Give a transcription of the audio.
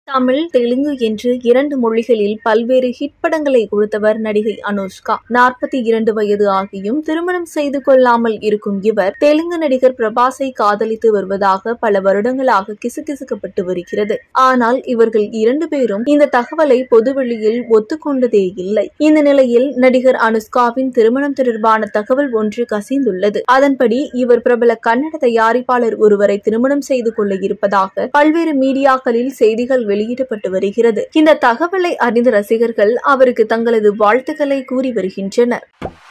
தமிழ் தெலுங்கு என்று இரண்டு மொழிகளில் பல்வேறு ஹிட் படங்களை கொடுத்தவர் நடிகை அனுஷ்கா நாற்பத்தி இரண்டு வயது ஆகியும் திருமணம் செய்து கொள்ளாமல் இருக்கும் இவர் தெலுங்கு நடிகர் பிரபாஸை காதலித்து வருவதாக பல வருடங்களாக கிசுகிசுக்கப்பட்டு வருகிறது ஆனால் இவர்கள் இரண்டு பேரும் இந்த தகவலை பொதுவெளியில் ஒத்துக்கொண்டதே இல்லை இந்த நிலையில் நடிகர் அனுஷ்காவின் திருமணம் தொடர்பான தகவல் ஒன்று கசிந்துள்ளது அதன்படி இவர் பிரபல கன்னட தயாரிப்பாளர் ஒருவரை திருமணம் செய்து கொள்ள இருப்பதாக பல்வேறு மீடியாக்களில் செய்திகள் வெளியிடப்பட்டு வருகிறது இந்த தகவலை அறிந்த ரசிகர்கள் அவருக்கு தங்களது வாழ்த்துக்களை கூறி வருகின்றனர்